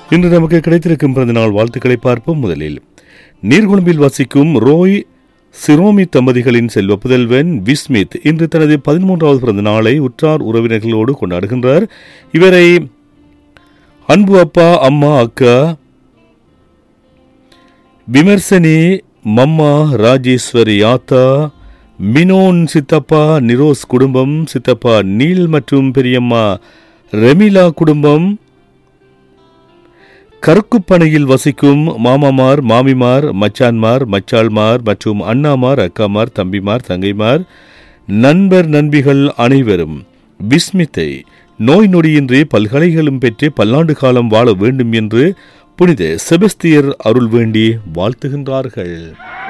இன்று நமக்கு கிடைத்திருக்கும் பிறந்தநாள் வாழ்த்துக்களை பார்ப்போம் முதலில் நீர்கொழும்பில் வசிக்கும் ரோய் சிரோமி தம்பதிகளின் செல்வ புதல்வன் விஸ்மித் இன்று தனது பதிமூன்றாவது பிறந்த நாளை உற்றார் உறவினர்களோடு கொண்டாடுகின்றார் இவரை அன்பு அப்பா அம்மா அக்கா விமர்சனி மம்மா ராஜேஸ்வரி ஆத்தா மினோன் சித்தப்பா நிரோஸ் குடும்பம் சித்தப்பா நீல் மற்றும் பெரியம்மா ரெமிலா குடும்பம் கருக்குப்பனையில் வசிக்கும் மாமாமார் மாமிமார் மச்சான்மார் மச்சாள்மார் மற்றும் அண்ணாமார் அக்காமார் தம்பிமார் தங்கைமார் நண்பர் நண்பிகள் அனைவரும் விஸ்மித்தை நோய் நொடியின்றி பல்கலைகளும் பெற்று பல்லாண்டு காலம் வாழ வேண்டும் என்று புனித செபஸ்தியர் அருள் வேண்டி வாழ்த்துகின்றார்கள்